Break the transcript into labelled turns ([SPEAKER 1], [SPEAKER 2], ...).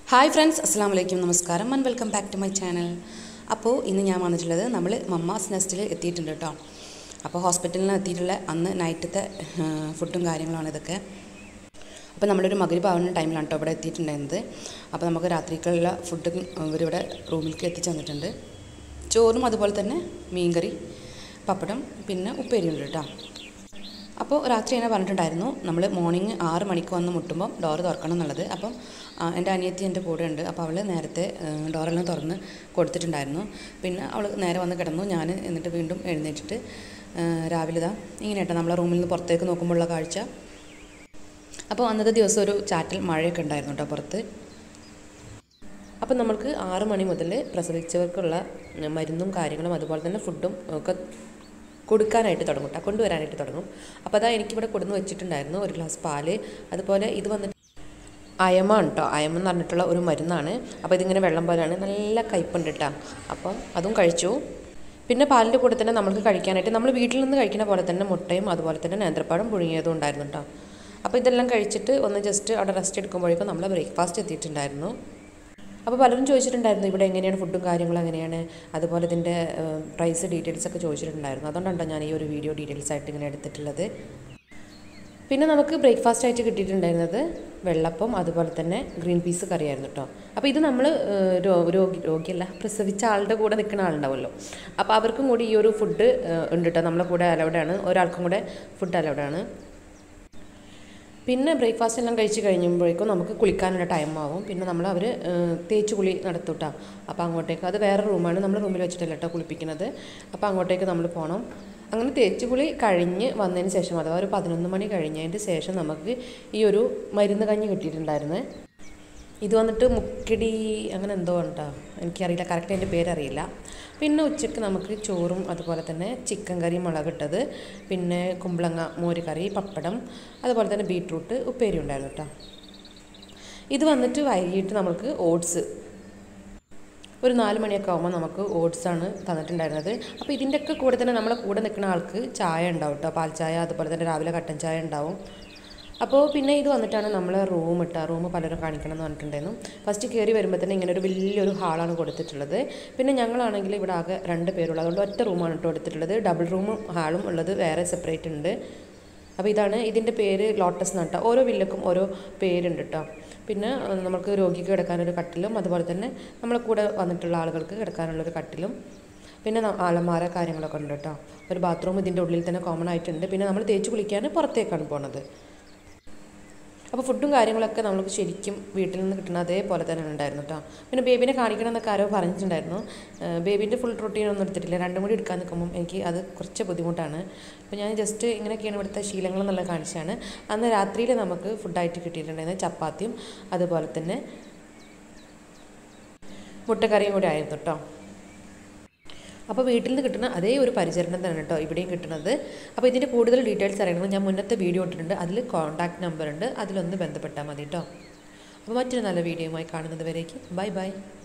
[SPEAKER 1] hi friends അസ്സാം വലൈക്കും നമസ്കാരം and welcome back to my channel അപ്പോൾ ഇന്ന് ഞാൻ വന്നിട്ടുള്ളത് നമ്മൾ മമ്മാസ് നെസ്റ്റിൽ എത്തിയിട്ടുണ്ട് കേട്ടോ അപ്പോൾ ഹോസ്പിറ്റലിൽ എത്തിയിട്ടുള്ള അന്ന് നൈറ്റത്തെ ഫുഡും കാര്യങ്ങളുമാണ് ഇതൊക്കെ അപ്പോൾ നമ്മളൊരു മകരി ആവുന്ന ടൈമിലാണ് കേട്ടോ ഇവിടെ എത്തിയിട്ടുണ്ടായിരുന്നത് അപ്പോൾ നമുക്ക് രാത്രിക്കുള്ള ഫുഡ് ഇവരിവിടെ റൂമിലേക്ക് എത്തിച്ചു തന്നിട്ടുണ്ട് ചോറും അതുപോലെ തന്നെ മീൻകറി പപ്പടം പിന്നെ ഉപ്പേരിയുണ്ട് കേട്ടോ അപ്പോൾ രാത്രി എന്നെ പറഞ്ഞിട്ടുണ്ടായിരുന്നു നമ്മൾ മോർണിംഗ് ആറ് മണിക്ക് വന്ന് മുട്ടുമ്പോൾ ഡോറ് തുറക്കണം എന്നുള്ളത് അപ്പം ആ, എൻ്റെ അനിയത്തി എൻ്റെ കൂടെ ഉണ്ട് അപ്പോൾ അവൾ നേരത്തെ ഏഹ്, ഡോറെല്ലാം തുറന്ന് കൊടുത്തിട്ടുണ്ടായിരുന്നു പിന്നെ അവൾ നേരെ വന്ന് കിടന്നു ഞാൻ എന്നിട്ട് വീണ്ടും എഴുന്നേറ്റിട്ട് ഏഹ്, രാവിലെ ഇതാ ഇങ്ങനെ കേട്ടോ നമ്മളെ റൂമിൽ നിന്ന് പുറത്തേക്ക് നോക്കുമ്പോഴുള്ള കാഴ്ച അപ്പോൾ അന്നത്തെ ദിവസം ഒരു ചാറ്റൽ മഴയൊക്കെ ഉണ്ടായിരുന്നു കേട്ടോ പുറത്ത് അപ്പം നമ്മൾക്ക് ആറ് മണി മുതൽ പ്രസവിച്ചവർക്കുള്ള ഉം, മരുന്നും കാര്യങ്ങളും അതുപോലെ തന്നെ ഫുഡും ഒക്കെ കൊടുക്കാനായിട്ട് തുടങ്ങും കേട്ടോ കൊണ്ടുവരാനായിട്ട് തുടങ്ങും അപ്പോൾ അതാ എനിക്കിവിടെ കൊടുന്ന് വെച്ചിട്ടുണ്ടായിരുന്നു ഒരു ഗ്ലാസ് പാല് അതുപോലെ ഇത് വന്നിട്ട് അയമ കേട്ടോ അയമ എന്ന് പറഞ്ഞിട്ടുള്ള ഒരു മരുന്നാണ് അപ്പോൾ ഇതിങ്ങനെ വെള്ളം പോലെയാണ് നല്ല കയ്പുണ്ട് കേട്ടോ അപ്പം അതും കഴിച്ചു പിന്നെ പാലിൻ്റെ കൂടെ തന്നെ നമുക്ക് കഴിക്കാനായിട്ട് നമ്മൾ വീട്ടിൽ നിന്ന് കഴിക്കുന്ന പോലെ തന്നെ മുട്ടയും അതുപോലെ തന്നെ നേന്ത്രപ്പഴം പുഴുങ്ങിയതും ഉണ്ടായിരുന്നു കേട്ടോ അപ്പോൾ ഇതെല്ലാം കഴിച്ചിട്ട് ഒന്ന് ജസ്റ്റ് അവിടെ റെസ്റ്റ് എടുക്കുമ്പോഴേക്കും നമ്മൾ ബ്രേക്ക്ഫാസ്റ്റ് എത്തിയിട്ടുണ്ടായിരുന്നു അപ്പോൾ പലരും ചോദിച്ചിട്ടുണ്ടായിരുന്നു ഇവിടെ എങ്ങനെയാണ് ഫുഡും കാര്യങ്ങളും എങ്ങനെയാണ് അതുപോലെ ഇതിൻ്റെ പ്രൈസ് ഡീറ്റെയിൽസ് ഒക്കെ ചോദിച്ചിട്ടുണ്ടായിരുന്നു അതുകൊണ്ടാണ് ഞാൻ ഈ ഒരു വീഡിയോ ഡീറ്റെയിൽസ് ആയിട്ട് ഇങ്ങനെ എടുത്തിട്ടുള്ളത് പിന്നെ നമുക്ക് ബ്രേക്ക്ഫാസ്റ്റ് ആയിട്ട് കിട്ടിയിട്ടുണ്ടായിരുന്നത് വെള്ളപ്പം അതുപോലെ തന്നെ ഗ്രീൻ പീസ് കറിയായിരുന്നു കേട്ടോ അപ്പോൾ ഇത് നമ്മൾ രോഗി രോഗിയല്ല പ്രസവിച്ച ആളുടെ കൂടെ നിൽക്കുന്ന ആളുണ്ടാവുമല്ലോ അപ്പോൾ അവർക്കും കൂടി ഈ ഒരു ഫുഡ് ഉണ്ട് കേട്ടോ നമ്മളെ കൂടെ അലൗഡാണ് ഒരാൾക്കും കൂടെ ഫുഡ് അലൗഡാണ് പിന്നെ ബ്രേക്ക്ഫാസ്റ്റ് എല്ലാം കഴിച്ച് കഴിയുമ്പോഴേക്കും നമുക്ക് കുളിക്കാനുള്ള ടൈം ആവും പിന്നെ നമ്മൾ അവർ തേച്ച് കുളി നടത്തൂട്ടാ അപ്പോൾ അങ്ങോട്ടേക്ക് അത് വേറെ റൂമാണ് നമ്മൾ റൂമിൽ വെച്ചിട്ടല്ല കേട്ടോ കുളിപ്പിക്കുന്നത് അപ്പോൾ അങ്ങോട്ടേക്ക് നമ്മൾ പോകണം അങ്ങനെ തേച്ച് കുളി കഴിഞ്ഞ് വന്നതിന് ശേഷം അഥവാ ഒരു പതിനൊന്ന് മണി കഴിഞ്ഞതിന് ശേഷം നമുക്ക് ഈ ഒരു മരുന്ന് കഞ്ഞി കിട്ടിയിട്ടുണ്ടായിരുന്നു ഇത് വന്നിട്ട് മുക്കിടി അങ്ങനെ എന്തോ ഉണ്ടോ എനിക്കറിയില്ല കറക്റ്റ് അതിൻ്റെ പേരറിയില്ല പിന്നെ ഉച്ചയ്ക്ക് നമുക്ക് ചോറും അതുപോലെ തന്നെ ചിക്കൻ കറി മുളകിട്ടത് പിന്നെ കുമ്പളങ്ങ മോര് കറി പപ്പടം അതുപോലെ തന്നെ ബീട്രൂട്ട് ഉപ്പേരി ഉണ്ടായിരുന്നു കേട്ടോ ഇത് വന്നിട്ട് വൈകിട്ട് നമുക്ക് ഓട്സ് ഒരു നാല് മണിയൊക്കെ ആകുമ്പോൾ നമുക്ക് ഓട്സാണ് തന്നിട്ടുണ്ടായിരുന്നത് അപ്പോൾ ഇതിൻ്റെയൊക്കെ കൂടെ തന്നെ നമ്മളെ കൂടെ നിൽക്കുന്ന ആൾക്ക് ചായ ഉണ്ടാവും കേട്ടോ പാൽ ചായ അതുപോലെ തന്നെ രാവിലെ കട്ടൻ ചായ ഉണ്ടാവും അപ്പോൾ പിന്നെ ഇത് വന്നിട്ടാണ് നമ്മൾ റൂം ഇട്ട റൂം പലരും കാണിക്കണം എന്ന് പറഞ്ഞിട്ടുണ്ടായിരുന്നു ഫസ്റ്റ് കയറി വരുമ്പോൾ തന്നെ ഇങ്ങനെ ഒരു വലിയൊരു ഹാളാണ് കൊടുത്തിട്ടുള്ളത് പിന്നെ ഞങ്ങളാണെങ്കിൽ ഇവിടെ ആകെ രണ്ട് പേരുള്ളൂ അതുകൊണ്ട് ഒറ്റ റൂമാണ് കേട്ടോ എടുത്തിട്ടുള്ളത് ഡബിൾ റൂമും ഹാളും ഉള്ളത് വേറെ സെപ്പറേറ്റ് ഉണ്ട് അപ്പോൾ ഇതാണ് ഇതിൻ്റെ പേര് ലോട്ടസ് എന്നാണ് കേട്ടോ ഓരോ വില്ലക്കും ഓരോ പേരുണ്ട് കേട്ടോ പിന്നെ അഹ് നമുക്ക് രോഗിക്ക് കിടക്കാനൊരു കട്ടിലും അതുപോലെ തന്നെ നമ്മളെ കൂടെ വന്നിട്ടുള്ള ആളുകൾക്ക് കിടക്കാനുള്ളൊരു കട്ടിലും പിന്നെ ന- അലമാര കാര്യങ്ങളൊക്കെ ഉണ്ട് കേട്ടോ ഒരു ബാത്റൂം ഇതിൻ്റെ ഉള്ളിൽ തന്നെ കോമൺ ആയിട്ടുണ്ട് പിന്നെ നമ്മൾ തേച്ച് കുളിക്കാൻ പുറത്തേക്കാണ് പോണത് അപ്പോൾ ഫുഡും കാര്യങ്ങളൊക്കെ നമുക്ക് ശരിക്കും വീട്ടിൽ നിന്ന് കിട്ടുന്ന അതേപോലെ തന്നെ ഉണ്ടായിരുന്നു കേട്ടോ പിന്നെ ബേബിനെ കാണിക്കണം എന്നൊക്കെ ആരോ പറഞ്ഞിട്ടുണ്ടായിരുന്നു ബേബീൻ്റെ ഫുൾ റൊട്ടീൻ ഒന്നും എടുത്തിട്ടില്ല രണ്ടും കൂടി എടുക്കാൻ നിൽക്കുമ്പം എനിക്ക് അത് കുറച്ച് ബുദ്ധിമുട്ടാണ് അപ്പോൾ ഞാൻ ജസ്റ്റ് ഇങ്ങനെയൊക്കെയാണ് ഇവിടുത്തെ ശീലങ്ങൾ എന്നുള്ളത് കാണിച്ചാണ് അന്ന് രാത്രിയിൽ നമുക്ക് ഫുഡായിട്ട് കിട്ടിയിട്ടുണ്ടായിരുന്നത് ചപ്പാത്തിയും അതുപോലെ തന്നെ മുട്ടക്കറിയും കൂടി ആയിരുന്നു കേട്ടോ അപ്പോൾ വീട്ടിൽ നിന്ന് കിട്ടുന്ന അതേ ഒരു പരിചരണം തന്നെ കേട്ടോ ഇവിടെയും കിട്ടുന്നത് അപ്പോൾ ഇതിൻ്റെ കൂടുതൽ ഡീറ്റെയിൽസ് അറിയണമെങ്കിൽ ഞാൻ മുന്നത്തെ വീഡിയോ ഇട്ടിട്ടുണ്ട് അതിൽ കോൺടാക്ട് നമ്പർ ഉണ്ട് അതിലൊന്ന് ബന്ധപ്പെട്ടാൽ മതി കേട്ടോ അപ്പോൾ മറ്റൊരു നല്ല വീഡിയോയുമായി കാണുന്നത് വരേക്കും ബൈ ബൈ